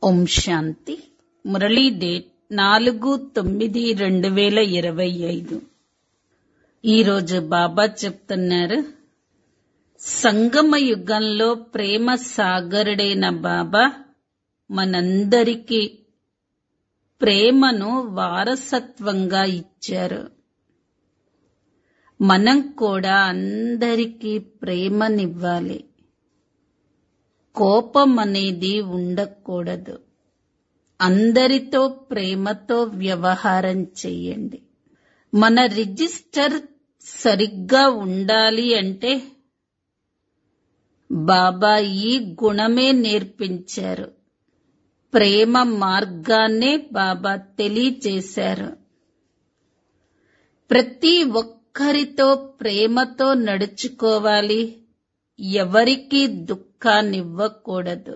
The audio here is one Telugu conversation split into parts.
ఓం శాంతి మురళీ డేట్ నాలుగు తొమ్మిది రెండు వేల ఇరవై ఐదు ఈరోజు బాబా చెప్తున్నారు సంగమ యుగంలో ప్రేమ సాగరుడైన బాబా మనందరికీ ప్రేమను వారసత్వంగా ఇచ్చారు మనం కూడా అందరికీ ప్రేమనివ్వాలి కోపం అనేది ఉండకూడదు అందరితో ప్రేమతో వ్యవహారం చెయ్యండి మన రిజిస్టర్ సరిగ్గా ఉండాలి అంటే బాబా ఈ గుణమే నేర్పించారు ప్రేమ మార్గాన్నే బాబా తెలియచేశారు ప్రతి ఒక్కరితో ప్రేమతో నడుచుకోవాలి ఎవరికీ దుఃఖాన్నివ్వకూడదు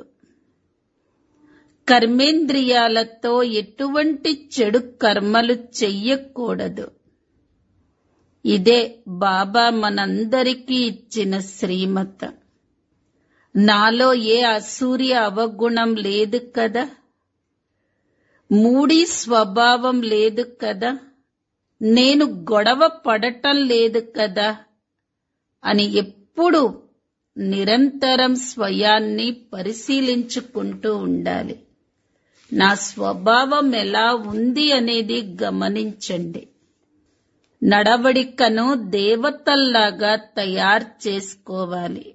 కర్మేంద్రియాలతో ఎటువంటి చెడు కర్మలు చెయ్యకూడదు ఇదే బాబా మనందరికీ ఇచ్చిన శ్రీమత నాలో ఏ అసూర్య అవగుణం లేదు కదా మూడి స్వభావం లేదు కదా నేను గొడవ పడటం లేదు కదా అని ఎప్పుడు నిరంతరం స్వయాన్ని పరిశీలించుకుంటూ ఉండాలి నా స్వభావం ఎలా ఉంది అనేది గమనించండి నడవడికను దేవతల్లాగా తయారు చేసుకోవాలి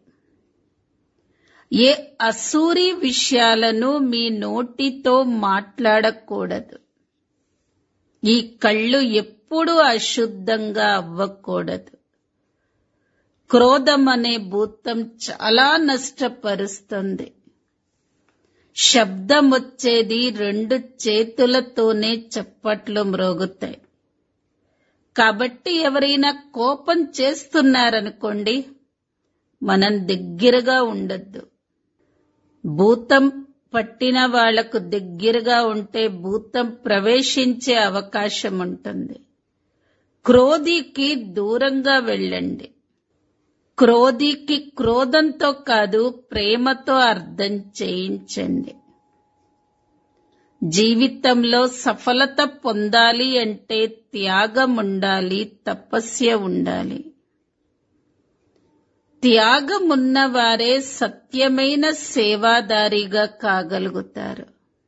ఏ అసూరి విషయాలను మీ నోటితో మాట్లాడకూడదు ఈ కళ్ళు ఎప్పుడూ అశుద్ధంగా అవ్వకూడదు క్రోధం అనే భూతం చాలా నష్టపరుస్తుంది శబ్దం వచ్చేది రెండు చేతులతోనే చప్పట్లు మ్రోగుతాయి కాబట్టి ఎవరైనా కోపం చేస్తున్నారనుకోండి మనం దగ్గరగా ఉండొద్దు భూతం పట్టిన వాళ్లకు దగ్గరగా ఉంటే భూతం ప్రవేశించే అవకాశం ఉంటుంది క్రోధికి దూరంగా వెళ్ళండి క్రోధికి క్రోధంతో కాదు ప్రేమతో అర్థం చేయించండి జీవితంలో సఫలత పొందాలి అంటే త్యాగం ఉండాలి తపస్య ఉండాలి త్యాగం ఉన్నవారే సత్యమైన సేవాదారిగా కాగలుగుతారు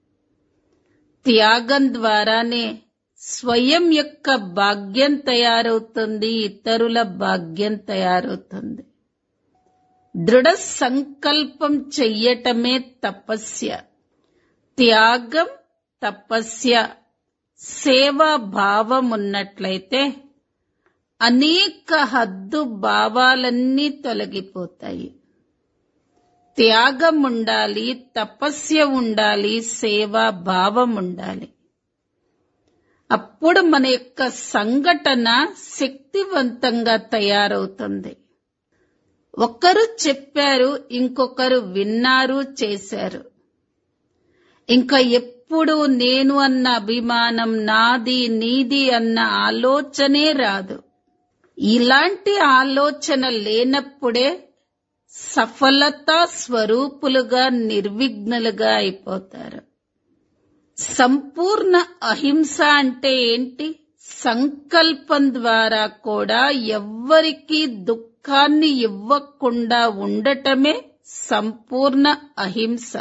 త్యాగం ద్వారానే స్వయం యొక్క భాగ్యం తయారవుతుంది ఇతరుల భాగ్యం తయారవుతుంది దృఢ సంకల్పం చెయ్యటమే తపస్య త్యాగం తపస్య సేవా భావం ఉన్నట్లయితే అనేక హద్దు భావాలన్నీ తొలగిపోతాయి త్యాగం ఉండాలి తపస్య ఉండాలి సేవా భావం ఉండాలి అప్పుడు మన యొక్క సంఘటన శక్తివంతంగా తయారవుతుంది ఒకరు చెప్పారు ఇంకొకరు విన్నారు చేశారు ఇంకా ఎప్పుడు నేను అన్న అభిమానం నాది నీది అన్న ఆలోచనే రాదు ఇలాంటి ఆలోచన లేనప్పుడే సఫలతా స్వరూపులుగా నిర్విఘ్నులుగా అయిపోతారు సంపూర్ణ అహింస అంటే ఏంటి సంకల్పం ద్వారా కూడా ఎవ్వరికీ దుఃఖాన్ని ఇవ్వకుండా ఉండటమే సంపూర్ణ అహింస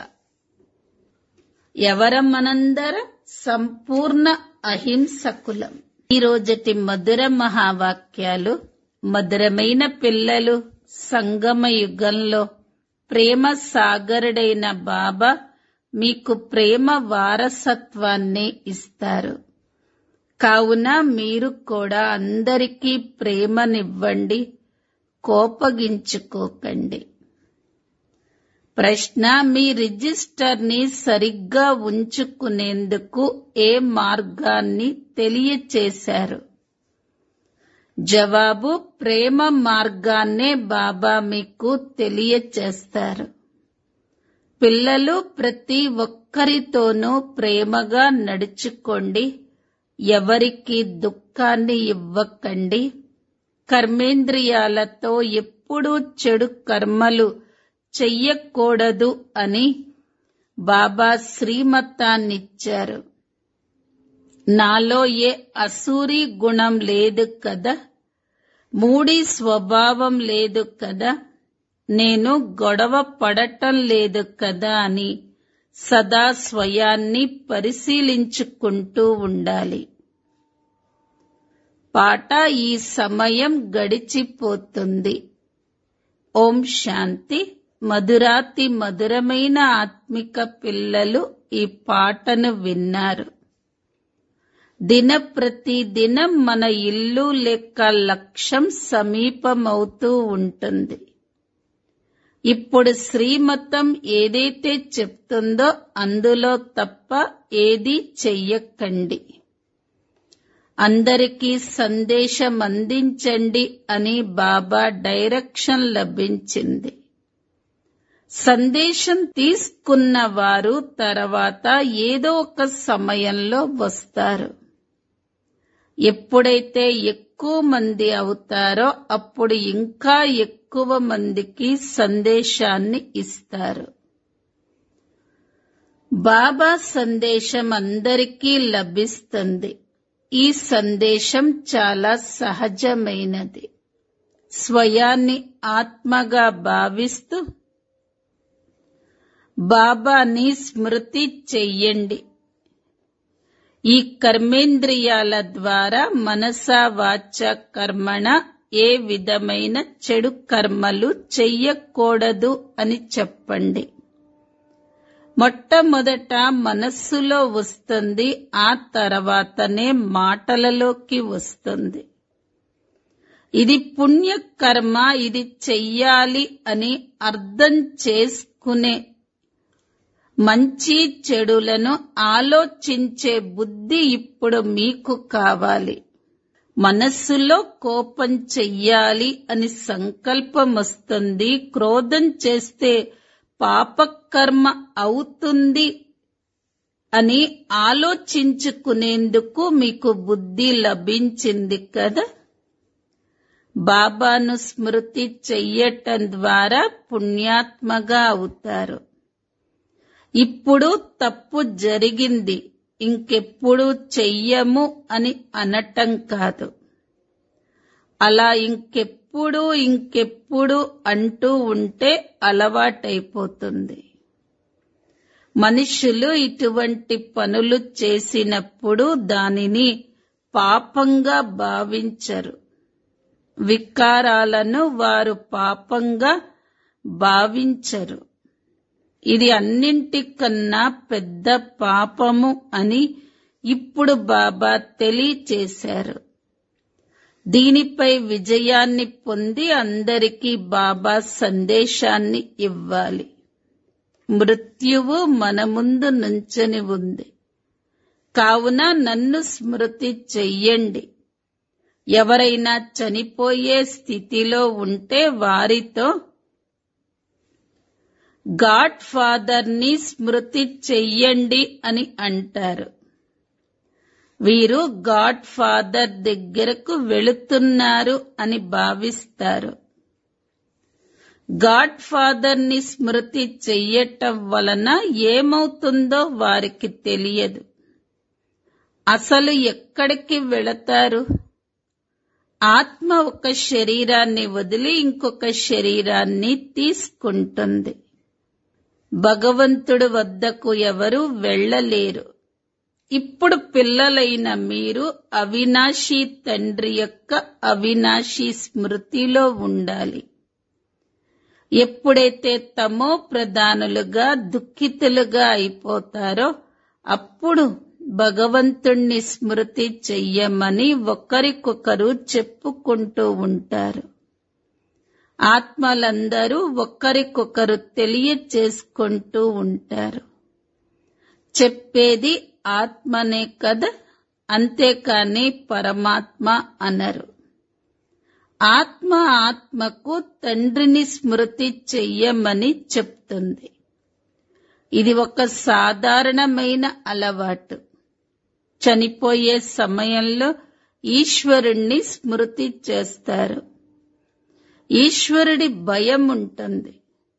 ఎవరం మనందరం సంపూర్ణ అహింసకులం ఈ రోజటి మధుర మహావాక్యాలు మధురమైన పిల్లలు సంగమ యుగంలో ప్రేమ సాగరుడైన బాబా మీకు ప్రేమ వారసత్వాన్ని ఇస్తారు కావున మీరు కూడా అందరికీ ప్రేమనివ్వండి కోపగించుకోకండి ప్రశ్న మీ రిజిస్టర్ ని సరిగ్గా ఉంచుకునేందుకు ఏ మార్గాన్ని తెలియచేశారు జవాబు ప్రేమ మార్గాన్నే బాబా మీకు తెలియచేస్తారు పిల్లలు ప్రతి ఒక్కరితోనూ ప్రేమగా నడుచుకోండి ఎవరికి దుఃఖాన్ని ఇవ్వకండి కర్మేంద్రియాలతో ఎప్పుడూ చెడు కర్మలు చెయ్యకూడదు అని బాబా శ్రీమతాన్నిచ్చారు నాలో ఏ అసూరి గుణం లేదు కదా మూడి స్వభావం లేదు కదా నేను గొడవ పడటం లేదు కదా అని సదా స్వయాన్ని పరిశీలించుకుంటూ ఉండాలి పాట ఈ సమయం గడిచిపోతుంది ఓం శాంతి మధురాతి మధురమైన ఆత్మిక పిల్లలు ఈ పాటను విన్నారు దిన ప్రతి దినం మన ఇల్లు లెక్క లక్ష్యం సమీపమవుతూ ఉంటుంది ఇప్పుడు శ్రీమతం ఏదైతే చెప్తుందో అందులో తప్ప ఏదీ చెయ్యకండి అందరికీ సందేశం అందించండి అని బాబా డైరెక్షన్ లభించింది సందేశం తీసుకున్న వారు తర్వాత ఏదో ఒక సమయంలో వస్తారు ఎప్పుడైతే ఎక్కువ మంది అవుతారో అప్పుడు ఇంకా ఎక్కువ మందికి సందేశాన్ని ఇస్తారు బాబా సందేశం అందరికీ లభిస్తుంది ఈ సందేశం చాలా సహజమైనది స్వయాన్ని ఆత్మగా భావిస్తూ బాబాని స్మృతి చెయ్యండి ఈ కర్మేంద్రియాల ద్వారా మనస వాచ కర్మణ ఏ విధమైన చెడు కర్మలు చెయ్యకూడదు అని చెప్పండి మొట్టమొదట మనస్సులో వస్తుంది ఆ తర్వాతనే మాటలలోకి వస్తుంది ఇది పుణ్యకర్మ ఇది చెయ్యాలి అని అర్థం చేసుకునే మంచి చెడులను ఆలోచించే బుద్ధి ఇప్పుడు మీకు కావాలి మనస్సులో కోపం చెయ్యాలి అని సంకల్పం వస్తుంది క్రోధం చేస్తే పాపకర్మ అవుతుంది అని ఆలోచించుకునేందుకు మీకు బుద్ధి లభించింది కదా బాబాను స్మృతి చెయ్యటం ద్వారా పుణ్యాత్మగా అవుతారు ఇప్పుడు తప్పు జరిగింది ఇంకెప్పుడు చెయ్యము అని అనటం కాదు అలా ఇంకెప్పుడు ఇంకెప్పుడు అంటూ ఉంటే అలవాటైపోతుంది మనుషులు ఇటువంటి పనులు చేసినప్పుడు దానిని పాపంగా భావించరు వికారాలను వారు పాపంగా భావించరు ఇది అన్నింటికన్నా పెద్ద పాపము అని ఇప్పుడు బాబా తెలియచేశారు దీనిపై విజయాన్ని పొంది అందరికీ బాబా సందేశాన్ని ఇవ్వాలి మృత్యువు మన ముందు నుంచని ఉంది కావున నన్ను స్మృతి చెయ్యండి ఎవరైనా చనిపోయే స్థితిలో ఉంటే వారితో గాడ్ ఫాదర్ ని స్మృతి చెయ్యండి అని అంటారు వీరు గాడ్ ఫాదర్ దగ్గరకు వెళుతున్నారు అని భావిస్తారు గాడ్ ఫాదర్ ని స్మృతి చెయ్యటం వలన ఏమవుతుందో వారికి తెలియదు అసలు ఎక్కడికి వెళతారు ఆత్మ ఒక శరీరాన్ని వదిలి ఇంకొక శరీరాన్ని తీసుకుంటుంది భగవంతుడు వద్దకు ఎవరు వెళ్ళలేరు ఇప్పుడు పిల్లలైన మీరు అవినాశి తండ్రి యొక్క అవినాశి స్మృతిలో ఉండాలి ఎప్పుడైతే తమో ప్రధానులుగా దుఃఖితులుగా అయిపోతారో అప్పుడు భగవంతుణ్ణి స్మృతి చెయ్యమని ఒకరికొకరు చెప్పుకుంటూ ఉంటారు ఆత్మలందరూ ఒకరికొకరు తెలియచేసుకుంటూ ఉంటారు చెప్పేది ఆత్మనే కదా అంతేకాని పరమాత్మ అనరు ఆత్మ ఆత్మకు తండ్రిని స్మృతి చెయ్యమని చెప్తుంది ఇది ఒక సాధారణమైన అలవాటు చనిపోయే సమయంలో ఈశ్వరుణ్ణి స్మృతి చేస్తారు ఈశ్వరుడి భయం ఉంటుంది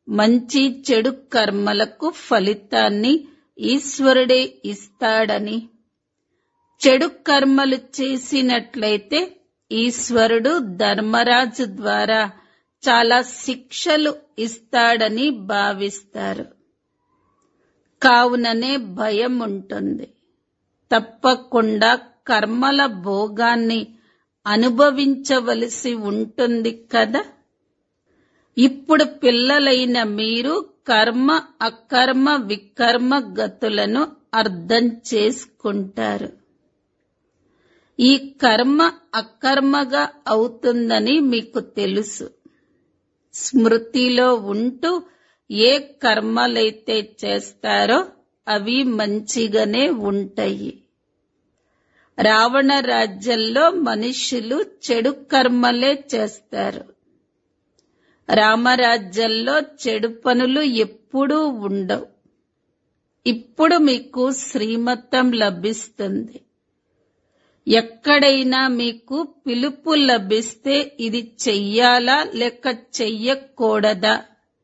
మంచి చెడు కర్మలకు ఫలితాన్ని ఈశ్వరుడే ఇస్తాడని చెడు కర్మలు చేసినట్లయితే ఈశ్వరుడు ధర్మరాజు ద్వారా చాలా శిక్షలు ఇస్తాడని భావిస్తారు కావుననే భయం ఉంటుంది తప్పకుండా కర్మల భోగాన్ని అనుభవించవలసి ఉంటుంది కదా ఇప్పుడు పిల్లలైన మీరు కర్మ అకర్మ వికర్మ గతులను అర్థం చేసుకుంటారు ఈ కర్మ అకర్మగా అవుతుందని మీకు తెలుసు స్మృతిలో ఉంటూ ఏ కర్మలైతే చేస్తారో అవి మంచిగానే ఉంటాయి రావణ రాజ్యంలో మనుషులు చెడు కర్మలే చేస్తారు రామరాజ్యంలో చెడు పనులు ఎప్పుడూ ఉండవు ఇప్పుడు మీకు శ్రీమతం లభిస్తుంది ఎక్కడైనా మీకు పిలుపు లభిస్తే ఇది చెయ్యాలా లేక చెయ్యకూడదా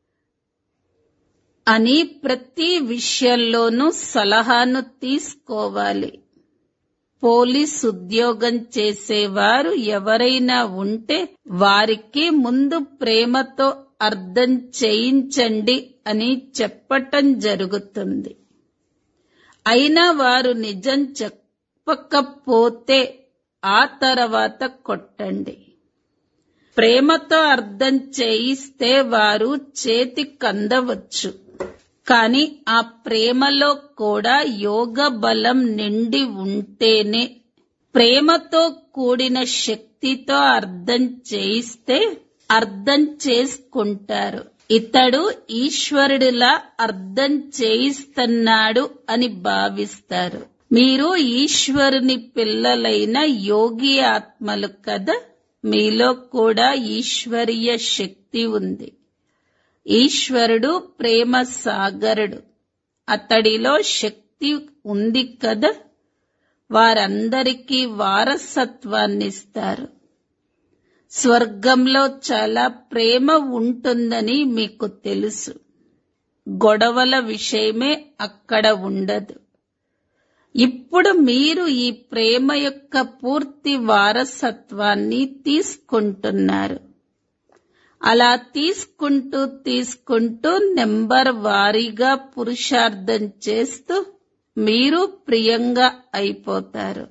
అని ప్రతి విషయంలోనూ సలహాను తీసుకోవాలి పోలీస్ ఉద్యోగం చేసేవారు ఎవరైనా ఉంటే వారికి ముందు ప్రేమతో అర్థం చేయించండి అని చెప్పటం జరుగుతుంది అయినా వారు నిజం చెప్పకపోతే ఆ తర్వాత కొట్టండి ప్రేమతో అర్థం చేయిస్తే వారు చేతి కందవచ్చు కానీ ఆ ప్రేమలో కూడా యోగ బలం నిండి ఉంటేనే ప్రేమతో కూడిన శక్తితో అర్థం చేయిస్తే అర్థం చేసుకుంటారు ఇతడు ఈశ్వరుడిలా అర్థం చేయిస్తున్నాడు అని భావిస్తారు మీరు ఈశ్వరుని పిల్లలైన యోగి ఆత్మలు కదా మీలో కూడా ఈశ్వరీయ శక్తి ఉంది ఈశ్వరుడు ప్రేమ సాగరుడు అతడిలో శక్తి ఉంది కదా వారందరికీ వారసత్వాన్నిస్తారు స్వర్గంలో చాలా ప్రేమ ఉంటుందని మీకు తెలుసు గొడవల విషయమే అక్కడ ఉండదు ఇప్పుడు మీరు ఈ ప్రేమ యొక్క పూర్తి వారసత్వాన్ని తీసుకుంటున్నారు అలా తీసుకుంటూ తీసుకుంటూ నెంబర్ వారీగా పురుషార్థం చేస్తూ మీరు ప్రియంగా అయిపోతారు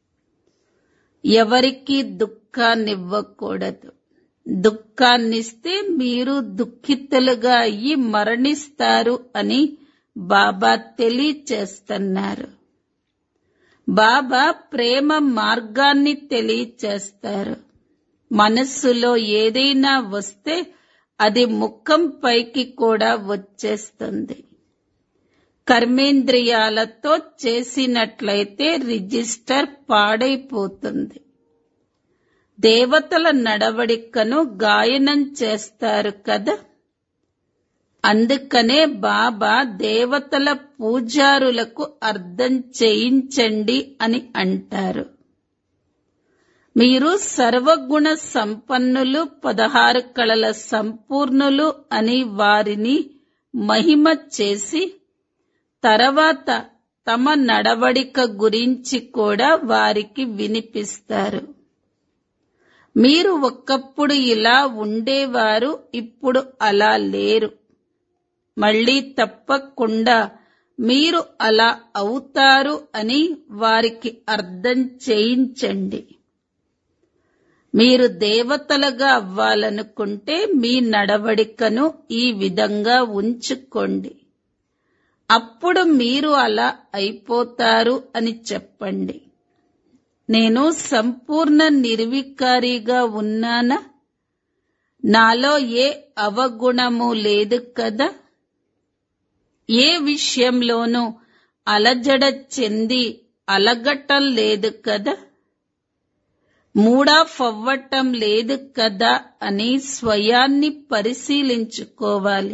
ఎవరికి దుఃఖాన్నివ్వకూడదు దుఃఖాన్నిస్తే మీరు దుఃఖితులుగా అయ్యి మరణిస్తారు అని బాబా తెలియచేస్తున్నారు బాబా ప్రేమ మార్గాన్ని తెలియచేస్తారు మనస్సులో ఏదైనా వస్తే అది ముఖం పైకి కూడా వచ్చేస్తుంది కర్మేంద్రియాలతో చేసినట్లయితే రిజిస్టర్ పాడైపోతుంది దేవతల నడవడికను గాయనం చేస్తారు కదా అందుకనే బాబా దేవతల పూజారులకు అర్థం చేయించండి అని అంటారు మీరు సర్వగుణ సంపన్నులు పదహారు కళల సంపూర్ణులు అని వారిని మహిమ చేసి తర్వాత తమ నడవడిక గురించి కూడా వారికి వినిపిస్తారు మీరు ఒకప్పుడు ఇలా ఉండేవారు ఇప్పుడు అలా లేరు మళ్ళీ తప్పకుండా మీరు అలా అవుతారు అని వారికి అర్థం చేయించండి మీరు దేవతలుగా అవ్వాలనుకుంటే మీ నడవడికను ఈ విధంగా ఉంచుకోండి అప్పుడు మీరు అలా అయిపోతారు అని చెప్పండి నేను సంపూర్ణ నిర్వికారిగా ఉన్నానా నాలో ఏ అవగుణము లేదు కదా ఏ విషయంలోనూ అలజడ చెంది అలగటం లేదు కదా మూడాఫ్ అవ్వటం లేదు కదా అని స్వయాన్ని పరిశీలించుకోవాలి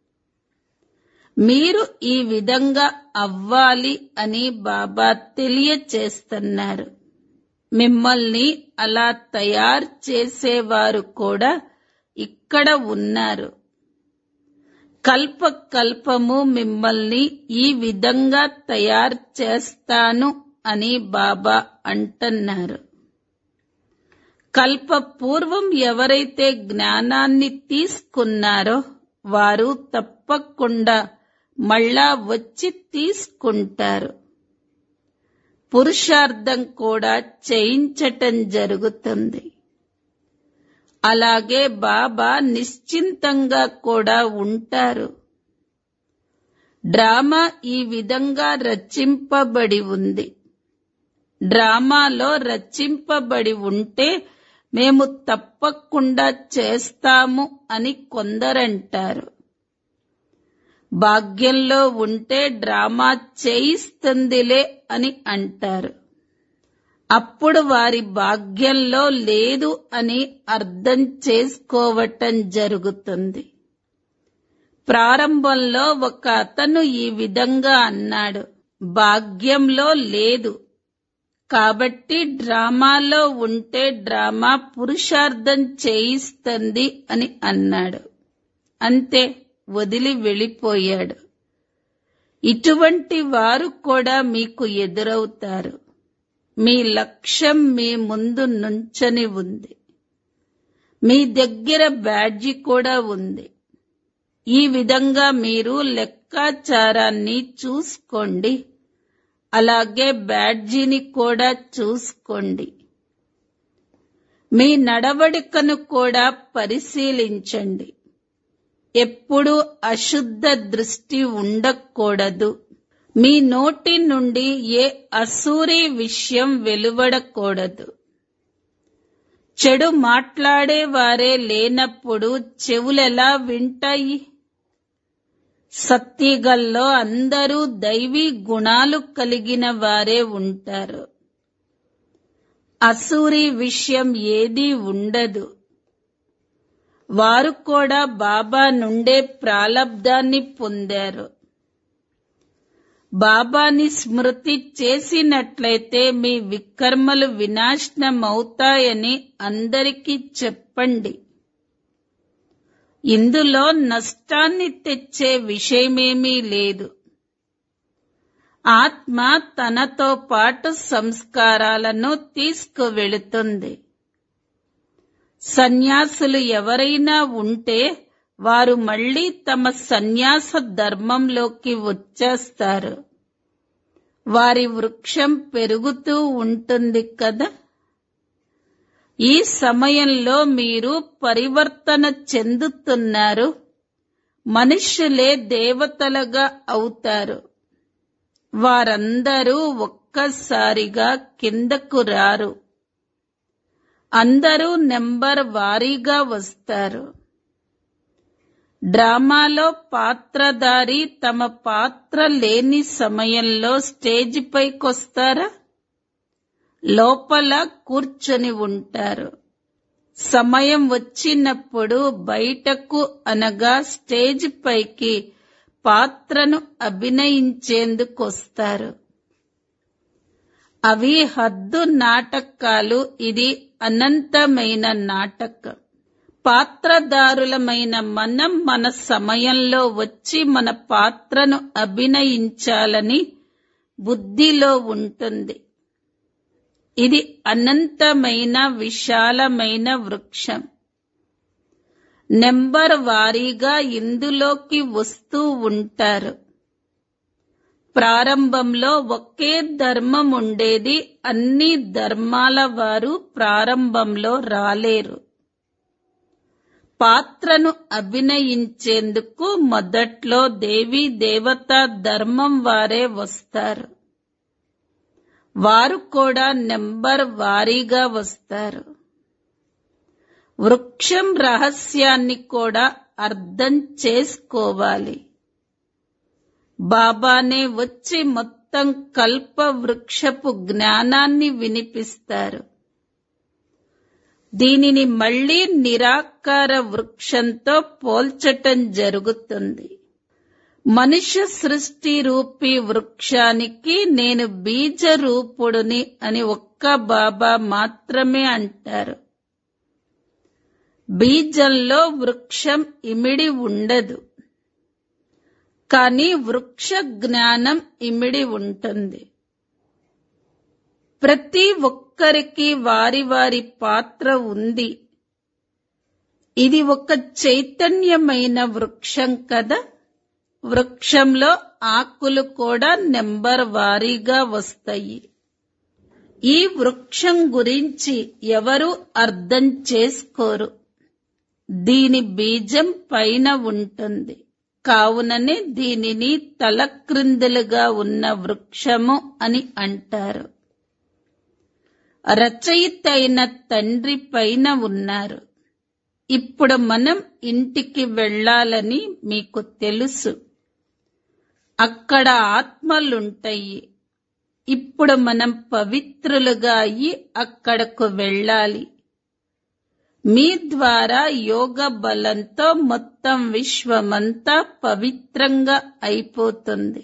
మీరు ఈ విధంగా అవ్వాలి అని బాబా తెలియచేస్తున్నారు మిమ్మల్ని అలా తయారు చేసేవారు కూడా ఇక్కడ ఉన్నారు కల్ప కల్పము మిమ్మల్ని ఈ విధంగా తయారు చేస్తాను అని బాబా అంటున్నారు కల్ప పూర్వం ఎవరైతే జ్ఞానాన్ని తీసుకున్నారో వారు తప్పకుండా మళ్ళా వచ్చి తీసుకుంటారు పురుషార్థం కూడా చేయించటం జరుగుతుంది అలాగే బాబా నిశ్చింతంగా కూడా ఉంటారు డ్రామా ఈ విధంగా రచింపబడి ఉంది డ్రామాలో రచింపబడి ఉంటే మేము తప్పకుండా చేస్తాము అని కొందరంటారు భాగ్యంలో ఉంటే డ్రామా చేయిస్తుందిలే అని అంటారు అప్పుడు వారి భాగ్యంలో లేదు అని అర్థం చేసుకోవటం జరుగుతుంది ప్రారంభంలో ఒక అతను ఈ విధంగా అన్నాడు భాగ్యంలో లేదు కాబట్టి డ్రామాలో ఉంటే డ్రామా పురుషార్థం చేయిస్తుంది అని అన్నాడు అంతే వదిలి వెళ్ళిపోయాడు ఇటువంటి వారు కూడా మీకు ఎదురవుతారు మీ లక్ష్యం మీ ముందు నుంచని ఉంది మీ దగ్గర బ్యాడ్జి కూడా ఉంది ఈ విధంగా మీరు లెక్కాచారాన్ని చూసుకోండి అలాగే బ్యాడ్జీని కూడా చూసుకోండి మీ నడవడికను కూడా పరిశీలించండి ఎప్పుడు అశుద్ధ దృష్టి ఉండకూడదు మీ నోటి నుండి ఏ అసూరి విషయం వెలువడకూడదు చెడు మాట్లాడే వారే లేనప్పుడు చెవులెలా వింటాయి సత్తిగల్లో అందరూ దైవీ గుణాలు కలిగిన వారే ఉంటారు అసూరి విషయం ఏదీ ఉండదు వారు కూడా బాబా నుండే ప్రాలబ్ధాన్ని పొందారు బాబాని స్మృతి చేసినట్లయితే మీ వికర్మలు వినాశనమవుతాయని అందరికీ చెప్పండి ఇందులో నష్టాన్ని తెచ్చే విషయమేమీ లేదు ఆత్మ తనతో పాటు సంస్కారాలను తీసుకువెళుతుంది సన్యాసులు ఎవరైనా ఉంటే వారు మళ్ళీ తమ సన్యాస ధర్మంలోకి వచ్చేస్తారు వారి వృక్షం పెరుగుతూ ఉంటుంది కదా ఈ సమయంలో మీరు పరివర్తన చెందుతున్నారు మనుష్యులే దేవతలుగా అవుతారు వారందరూ ఒక్కసారిగా కిందకు రారు అందరూ నెంబర్ వారీగా వస్తారు డ్రామాలో పాత్రధారి తమ పాత్ర లేని సమయంలో స్టేజ్ పైకొస్తారా లోపల కూర్చొని ఉంటారు సమయం వచ్చినప్పుడు బయటకు అనగా స్టేజ్ పైకి పాత్రను అభినయించేందుకొస్తారు అవి హద్దు నాటకాలు ఇది అనంతమైన నాటకం పాత్రదారులమైన మనం మన సమయంలో వచ్చి మన పాత్రను అభినయించాలని బుద్ధిలో ఉంటుంది ఇది అనంతమైన విశాలమైన వృక్షం నెంబర్ వారీగా ఇందులోకి వస్తూ ఉంటారు ప్రారంభంలో ఒకే ధర్మం ఉండేది అన్ని ధర్మాల వారు ప్రారంభంలో రాలేరు పాత్రను అభినయించేందుకు మొదట్లో దేవీ దేవతా ధర్మం వారే వస్తారు వారు కూడా నెంబర్ వారీగా వస్తారు వృక్షం రహస్యాన్ని కూడా అర్థం చేసుకోవాలి బాబానే వచ్చి మొత్తం కల్ప వృక్షపు జ్ఞానాన్ని వినిపిస్తారు దీనిని మళ్ళీ నిరాకార వృక్షంతో పోల్చటం జరుగుతుంది మనుష్య సృష్టి రూపీ వృక్షానికి నేను బీజ రూపుడుని అని ఒక్క బాబా మాత్రమే అంటారు బీజంలో వృక్షం ఇమిడి ఉండదు కానీ వృక్ష జ్ఞానం ఇమిడి ఉంటుంది ప్రతి ఒక్కరికి వారి వారి పాత్ర ఉంది ఇది ఒక చైతన్యమైన వృక్షం కదా వృక్షంలో ఆకులు కూడా నెంబర్ వారీగా వస్తాయి ఈ వృక్షం గురించి ఎవరు అర్థం చేసుకోరు దీని బీజం పైన ఉంటుంది కావుననే దీనిని తలక్రిందులుగా ఉన్న వృక్షము అని అంటారు రచయిత అయిన తండ్రి పైన ఉన్నారు ఇప్పుడు మనం ఇంటికి వెళ్ళాలని మీకు తెలుసు అక్కడ ఆత్మలుంటాయి ఇప్పుడు మనం పవిత్రులుగా అయ్యి అక్కడకు వెళ్ళాలి మీ ద్వారా యోగ బలంతో మొత్తం విశ్వమంతా పవిత్రంగా అయిపోతుంది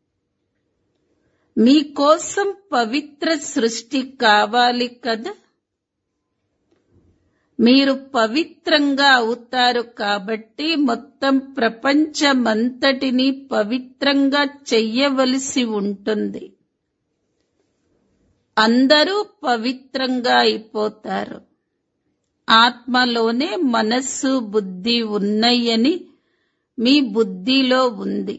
మీకోసం పవిత్ర సృష్టి కావాలి కదా మీరు పవిత్రంగా అవుతారు కాబట్టి మొత్తం ప్రపంచమంతటిని పవిత్రంగా చెయ్యవలసి ఉంటుంది అందరూ పవిత్రంగా అయిపోతారు ఆత్మలోనే మనస్సు బుద్ధి ఉన్నాయని మీ బుద్ధిలో ఉంది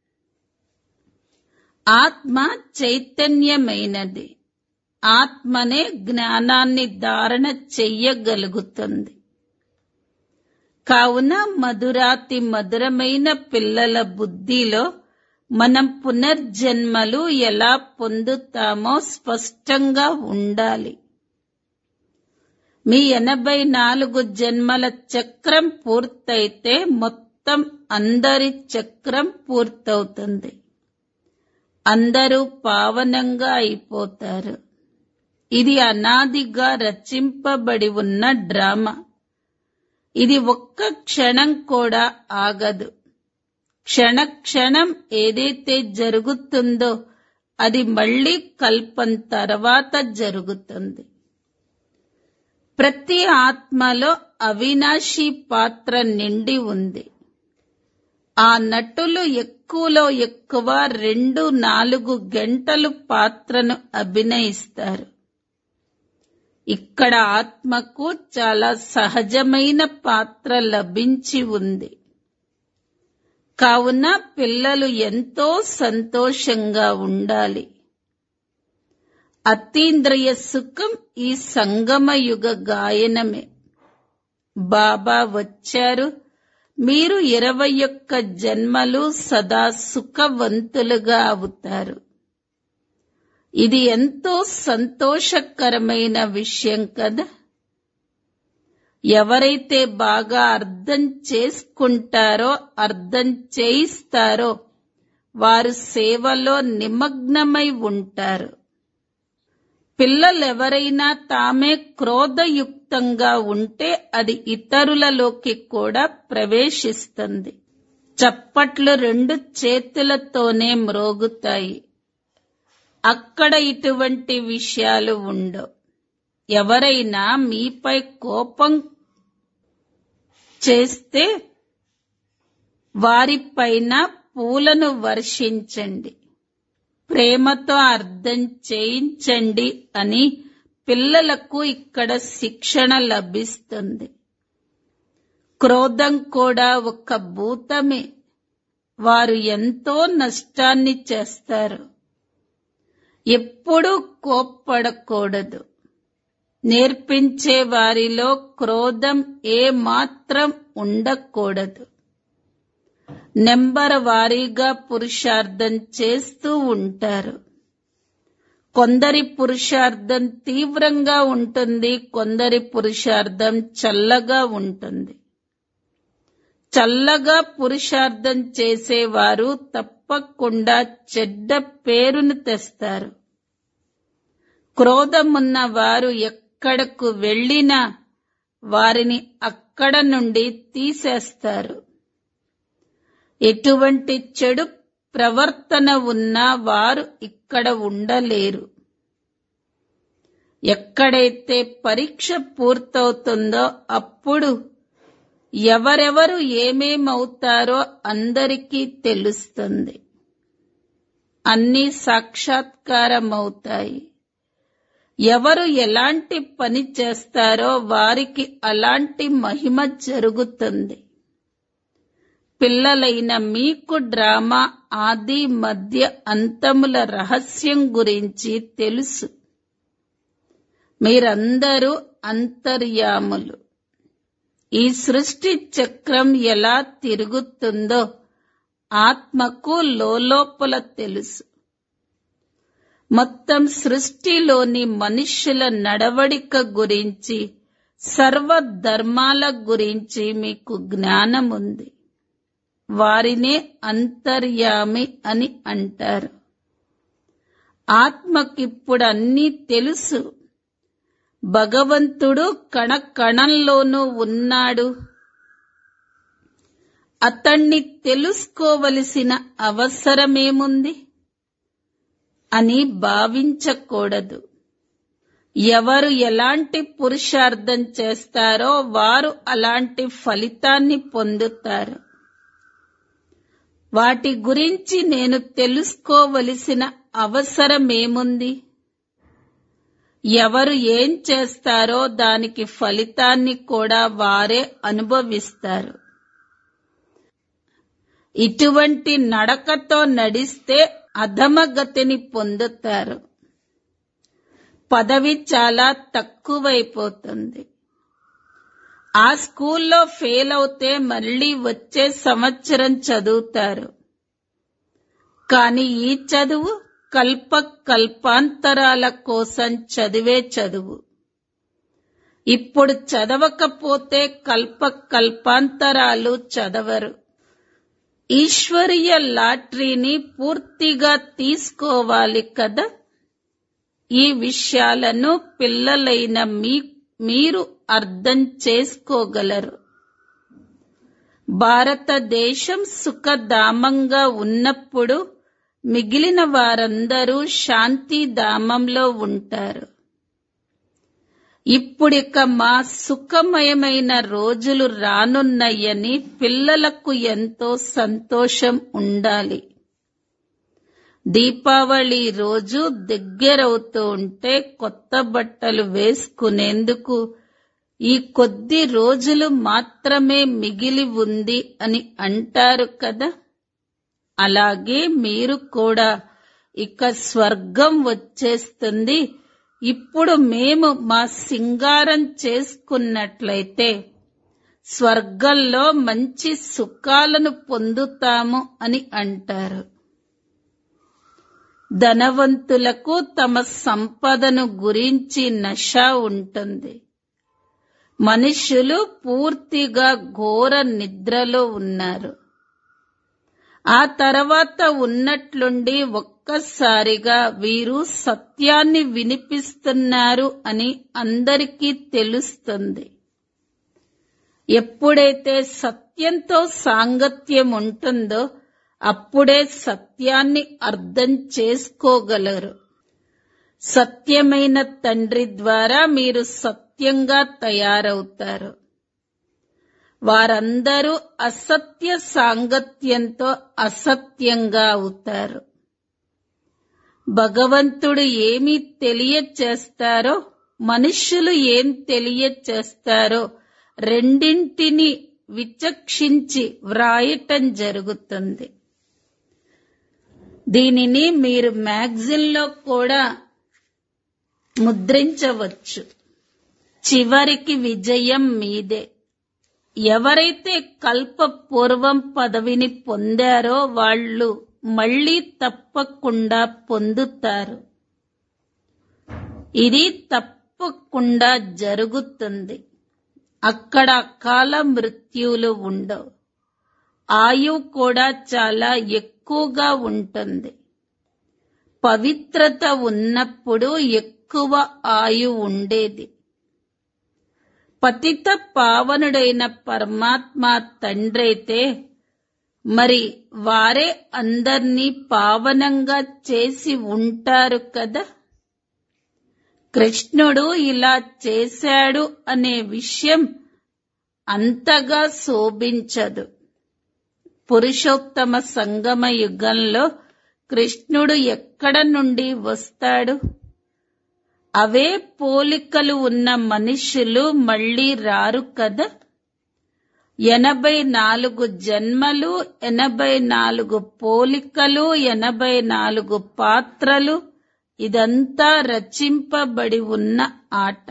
ఆత్మ చైతన్యమైనది ఆత్మనే జ్ఞానాన్ని ధారణ చెయ్యగలుగుతుంది కావున మధురాతి మధురమైన పిల్లల బుద్ధిలో మనం పునర్జన్మలు ఎలా పొందుతామో స్పష్టంగా ఉండాలి మీ ఎనభై నాలుగు జన్మల చక్రం పూర్తయితే మొత్తం అందరి చక్రం పూర్తవుతుంది అందరూ పావనంగా అయిపోతారు ఇది అనాదిగా రచింపబడి ఉన్న డ్రామా ఇది ఒక్క క్షణం కూడా ఆగదు క్షణ క్షణం ఏదైతే జరుగుతుందో అది మళ్ళీ కల్పం తర్వాత జరుగుతుంది ప్రతి ఆత్మలో అవినాశి పాత్ర నిండి ఉంది ఆ నటులు ఎక్కువలో ఎక్కువ రెండు నాలుగు గంటలు పాత్రను అభినయిస్తారు ఇక్కడ ఆత్మకు చాలా సహజమైన పాత్ర లభించి ఉంది కావున పిల్లలు ఎంతో సంతోషంగా ఉండాలి అతీంద్రియ సుఖం ఈ సంగమయుగ గాయనమే బాబా వచ్చారు మీరు ఇరవై ఒక్క జన్మలు సదా సుఖవంతులుగా అవుతారు ఇది ఎంతో సంతోషకరమైన విషయం కదా ఎవరైతే బాగా అర్థం చేసుకుంటారో అర్థం చేయిస్తారో వారు సేవలో నిమగ్నమై ఉంటారు పిల్లలెవరైనా తామే క్రోధయుక్తంగా ఉంటే అది ఇతరులలోకి కూడా ప్రవేశిస్తుంది చప్పట్లు రెండు చేతులతోనే మ్రోగుతాయి అక్కడ ఇటువంటి విషయాలు ఉండవు ఎవరైనా మీపై కోపం చేస్తే వారిపైన పూలను వర్షించండి ప్రేమతో అర్థం చేయించండి అని పిల్లలకు ఇక్కడ శిక్షణ లభిస్తుంది క్రోధం కూడా ఒక భూతమే వారు ఎంతో నష్టాన్ని చేస్తారు ఎప్పుడూ కోప్పడకూడదు నేర్పించే వారిలో క్రోధం ఏ మాత్రం ఉండకూడదు నెంబర్ వారీగా పురుషార్థం చేస్తూ ఉంటారు కొందరి పురుషార్థం తీవ్రంగా ఉంటుంది కొందరి పురుషార్థం చల్లగా ఉంటుంది చల్లగా పురుషార్థం చేసేవారు తప్పకుండా చెడ్డ పేరును తెస్తారు క్రోధమున్న వారు ఎక్కడకు వెళ్ళినా వారిని అక్కడ నుండి తీసేస్తారు ఎటువంటి చెడు ప్రవర్తన ఉన్నా వారు ఇక్కడ ఉండలేరు ఎక్కడైతే పరీక్ష పూర్తవుతుందో అప్పుడు ఎవరెవరు ఏమేమవుతారో అందరికీ తెలుస్తుంది అన్నీ సాక్షాత్కారమవుతాయి ఎవరు ఎలాంటి పని చేస్తారో వారికి అలాంటి మహిమ జరుగుతుంది పిల్లలైన మీకు డ్రామా ఆది మధ్య అంతముల రహస్యం గురించి తెలుసు మీరందరూ అంతర్యాములు ఈ సృష్టి చక్రం ఎలా తిరుగుతుందో ఆత్మకు లోలోపల తెలుసు మొత్తం సృష్టిలోని మనుష్యుల నడవడిక గురించి సర్వ ధర్మాల గురించి మీకు జ్ఞానం ఉంది వారినే అంతర్యామి అని అంటారు ఆత్మకిప్పుడు అన్నీ తెలుసు భగవంతుడు కణ కణంలోనూ ఉన్నాడు అతణ్ణి తెలుసుకోవలసిన అవసరమేముంది అని భావించకూడదు ఎవరు ఎలాంటి పురుషార్థం చేస్తారో వారు అలాంటి ఫలితాన్ని పొందుతారు వాటి గురించి నేను తెలుసుకోవలసిన అవసరమేముంది ఎవరు ఏం చేస్తారో దానికి ఫలితాన్ని కూడా వారే అనుభవిస్తారు ఇటువంటి నడకతో నడిస్తే అధమగతిని పొందుతారు పదవి చాలా తక్కువైపోతుంది ఆ స్కూల్లో ఫెయిల్ అవుతే మళ్ళీ వచ్చే సంవత్సరం చదువుతారు కానీ ఈ చదువు కల్ప కల్పాంతరాల కోసం చదివే చదువు ఇప్పుడు చదవకపోతే కల్ప కల్పాంతరాలు చదవరు ఈశ్వరీయ లాటరీని పూర్తిగా తీసుకోవాలి కదా ఈ విషయాలను పిల్లలైన మీ మీరు అర్థం చేసుకోగలరు భారతదేశం సుఖధామంగా ఉన్నప్పుడు మిగిలిన వారందరూ శాంతిధామంలో ఉంటారు ఇప్పుడిక మా సుఖమయమైన రోజులు రానున్నాయని పిల్లలకు ఎంతో సంతోషం ఉండాలి దీపావళి రోజు దగ్గరవుతూ ఉంటే కొత్త బట్టలు వేసుకునేందుకు ఈ కొద్ది రోజులు మాత్రమే మిగిలి ఉంది అని అంటారు కదా అలాగే మీరు కూడా ఇక స్వర్గం వచ్చేస్తుంది ఇప్పుడు మేము మా సింగారం చేసుకున్నట్లయితే స్వర్గంలో మంచి సుఖాలను పొందుతాము అని అంటారు ధనవంతులకు తమ సంపదను గురించి నష ఉంటుంది మనుషులు పూర్తిగా ఘోర నిద్రలో ఉన్నారు ఆ తర్వాత ఉన్నట్లుండి ఒక్కసారిగా వీరు సత్యాన్ని వినిపిస్తున్నారు అని అందరికీ తెలుస్తుంది ఎప్పుడైతే సత్యంతో సాంగత్యం ఉంటుందో అప్పుడే సత్యాన్ని అర్థం చేసుకోగలరు సత్యమైన తండ్రి ద్వారా మీరు సత్యంగా తయారవుతారు వారందరూ అసత్య సాంగత్యంతో అసత్యంగా అవుతారు భగవంతుడు ఏమి తెలియచేస్తారో మనుష్యులు ఏం తెలియచేస్తారో రెండింటిని విచక్షించి వ్రాయటం జరుగుతుంది దీనిని మీరు మ్యాగజిన్లో కూడా ముద్రించవచ్చు చివరికి విజయం మీదే ఎవరైతే కల్ప పూర్వం పదవిని పొందారో వాళ్ళు మళ్ళీ తప్పకుండా పొందుతారు ఇది తప్పకుండా జరుగుతుంది అక్కడ అకాల మృత్యువులు ఉండవు ఆయువు కూడా చాలా ఎక్కువగా ఉంటుంది పవిత్రత ఉన్నప్పుడు ఎక్కువ ఆయు ఉండేది పతిత పావనుడైన పరమాత్మ తండ్రైతే మరి వారే అందర్నీ పావనంగా చేసి ఉంటారు కదా కృష్ణుడు ఇలా చేశాడు అనే విషయం అంతగా శోభించదు పురుషోత్తమ సంగమ యుగంలో కృష్ణుడు ఎక్కడ నుండి వస్తాడు అవే పోలికలు ఉన్న మనుషులు మళ్ళీ రారు కదా ఎనభై నాలుగు జన్మలు ఎనభై నాలుగు పోలికలు ఎనభై నాలుగు పాత్రలు ఇదంతా రచింపబడి ఉన్న ఆట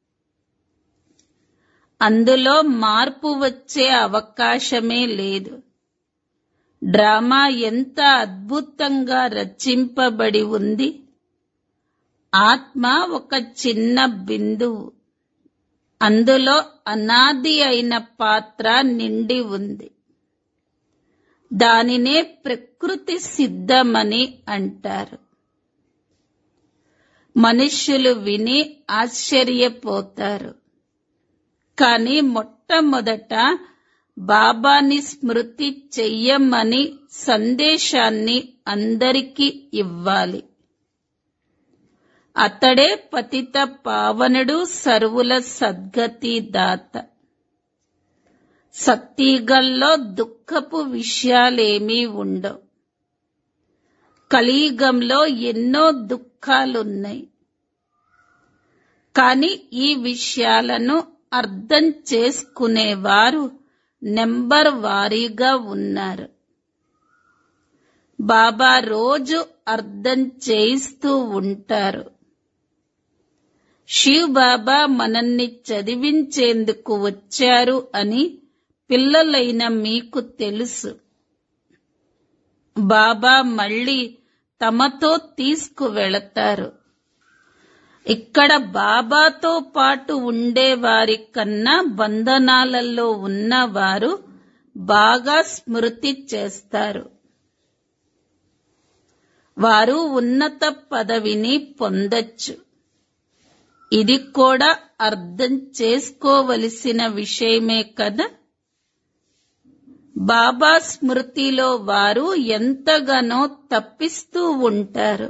అందులో మార్పు వచ్చే అవకాశమే లేదు డ్రామా ఎంత అద్భుతంగా రచింపబడి ఉంది ఆత్మ ఒక చిన్న బిందువు అందులో అనాది అయిన పాత్ర నిండి ఉంది దానినే ప్రకృతి సిద్ధమని అంటారు మనుష్యులు విని ఆశ్చర్యపోతారు కానీ మొట్టమొదట బాబాని స్మృతి చెయ్యమని సందేశాన్ని అందరికీ ఇవ్వాలి అతడే పతిత పావనుడు సర్వుల సద్గతి దాత సత్యగల్లో దుఃఖపు విషయాలేమీ ఉండవు కలియుగంలో ఎన్నో దుఃఖాలున్నాయి కానీ ఈ విషయాలను అర్థం చేసుకునేవారు నెంబర్ వారీగా ఉన్నారు బాబా రోజు అర్థం చేయిస్తూ ఉంటారు శివ్ బాబా మనల్ని చదివించేందుకు వచ్చారు అని పిల్లలైన మీకు తెలుసు బాబా మళ్ళీ తమతో తీసుకువెళతారు ఇక్కడ బాబాతో పాటు ఉండేవారి కన్నా బంధనాలలో ఉన్నవారు బాగా స్మృతి చేస్తారు వారు ఉన్నత పదవిని పొందొచ్చు ఇది కూడా అర్థం చేసుకోవలసిన విషయమే కదా బాబా స్మృతిలో వారు ఎంతగానో తప్పిస్తూ ఉంటారు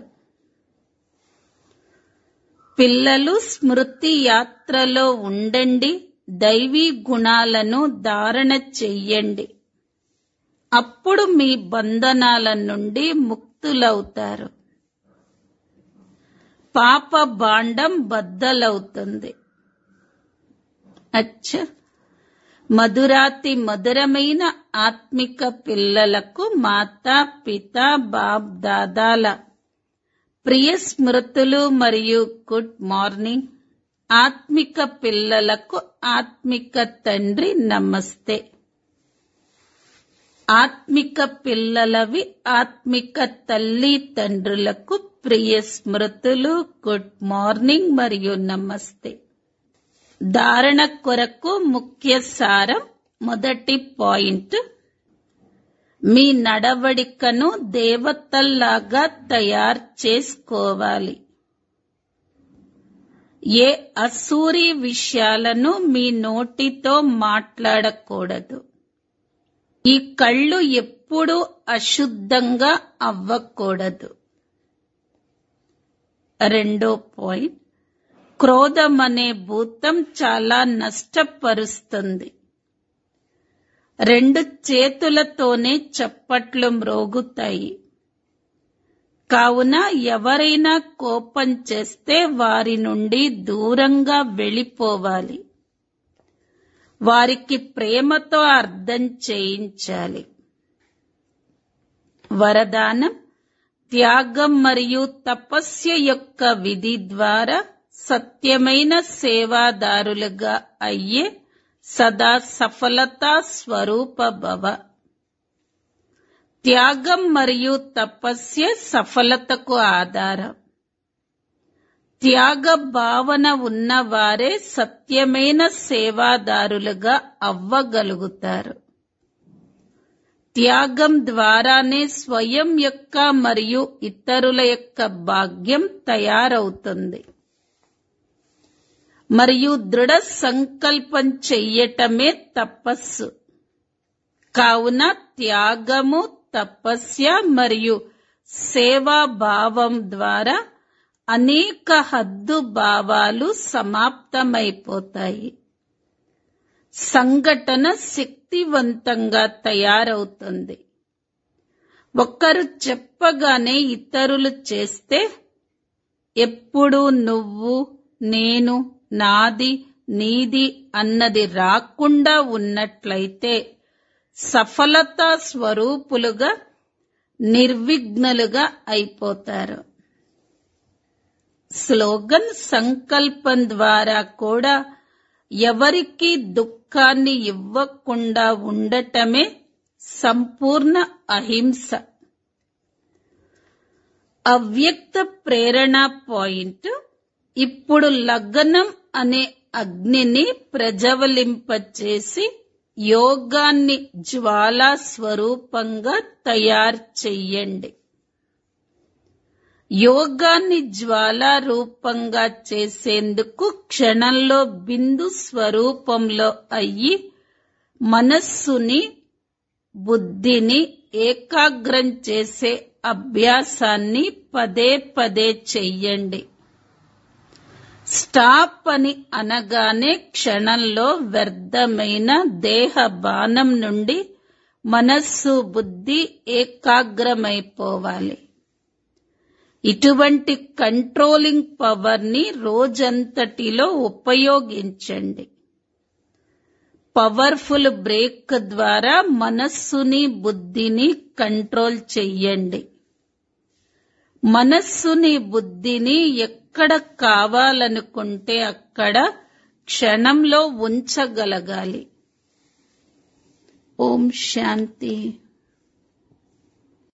పిల్లలు స్మృతి యాత్రలో ఉండండి దైవీ గుణాలను ధారణ చెయ్యండి అప్పుడు మీ బంధనాల నుండి ముక్తులవుతారు పాప బాండం బద్దలవుతుంది అచ్చ మధురాతి మధురమైన ఆత్మిక పిల్లలకు మాతా పిత బాబ్ దాదాల ప్రియ స్మృతులు మరియు గుడ్ మార్నింగ్ ఆత్మిక పిల్లలకు ఆత్మిక తండ్రి నమస్తే ఆత్మిక పిల్లలవి ఆత్మిక తల్లి తండ్రులకు ప్రియ స్మృతులు గుడ్ మార్నింగ్ మరియు నమస్తే ధారణ కొరకు ముఖ్య సారం మొదటి పాయింట్ మీ నడవడికను దేవతల్లాగా తయారు చేసుకోవాలి ఏ అసూరి విషయాలను మీ నోటితో మాట్లాడకూడదు ఈ కళ్ళు ఎప్పుడూ అశుద్ధంగా అవ్వకూడదు రెండో పాయింట్ క్రోధం అనే భూతం చాలా నష్టపరుస్తుంది రెండు చేతులతోనే చప్పట్లు మ్రోగుతాయి కావున ఎవరైనా కోపం చేస్తే వారి నుండి దూరంగా వెళ్ళిపోవాలి వారికి ప్రేమతో అర్థం చేయించాలి వరదానం త్యాగం మరియు తపస్య యొక్క విధి ద్వారా సత్యమైన సేవాదారులుగా అయ్యే సదా సఫలతా స్వరూప భవ త్యాగం మరియు తపస్య సఫలతకు ఆధారం త్యాగ భావన ఉన్నవారే సత్యమైన సేవాదారులుగా అవ్వగలుగుతారు త్యాగం ద్వారానే స్వయం యొక్క మరియు ఇతరుల యొక్క భాగ్యం తయారవుతుంది మరియు దృఢ సంకల్పం చెయ్యటమే తపస్సు కావున త్యాగము తపస్య మరియు సేవా భావం ద్వారా అనేక హద్దు భావాలు సమాప్తమైపోతాయి సంఘటన శక్తివంతంగా తయారవుతుంది ఒక్కరు చెప్పగానే ఇతరులు చేస్తే ఎప్పుడు నువ్వు నేను నాది నీది అన్నది రాకుండా ఉన్నట్లయితే సఫలతా స్వరూపులుగా నిర్విఘ్నులుగా అయిపోతారు స్లోగన్ సంకల్పం ద్వారా కూడా ఎవరికి దుఃఖాన్ని ఇవ్వకుండా ఉండటమే సంపూర్ణ అహింస అవ్యక్త ప్రేరణ పాయింట్ ఇప్పుడు లగ్నం అనే అగ్నిని ప్రజ్వలింపచేసి యోగాన్ని జ్వాలా స్వరూపంగా తయారు చెయ్యండి యోగాన్ని జ్వాలా రూపంగా చేసేందుకు క్షణంలో బిందు స్వరూపంలో అయ్యి మనస్సుని బుద్ధిని ఏకాగ్రం చేసే అభ్యాసాన్ని పదే పదే చెయ్యండి స్టాప్ అని అనగానే క్షణంలో వ్యర్థమైన దేహ బాణం నుండి మనస్సు బుద్ధి ఏకాగ్రమైపోవాలి ఇటువంటి కంట్రోలింగ్ పవర్ ని రోజంతటిలో ఉపయోగించండి పవర్ఫుల్ బ్రేక్ ద్వారా మనస్సుని బుద్ధిని కంట్రోల్ చెయ్యండి మనస్సుని బుద్ధిని ఎక్కడ కావాలనుకుంటే అక్కడ క్షణంలో ఉంచగలగాలి ఓం శాంతి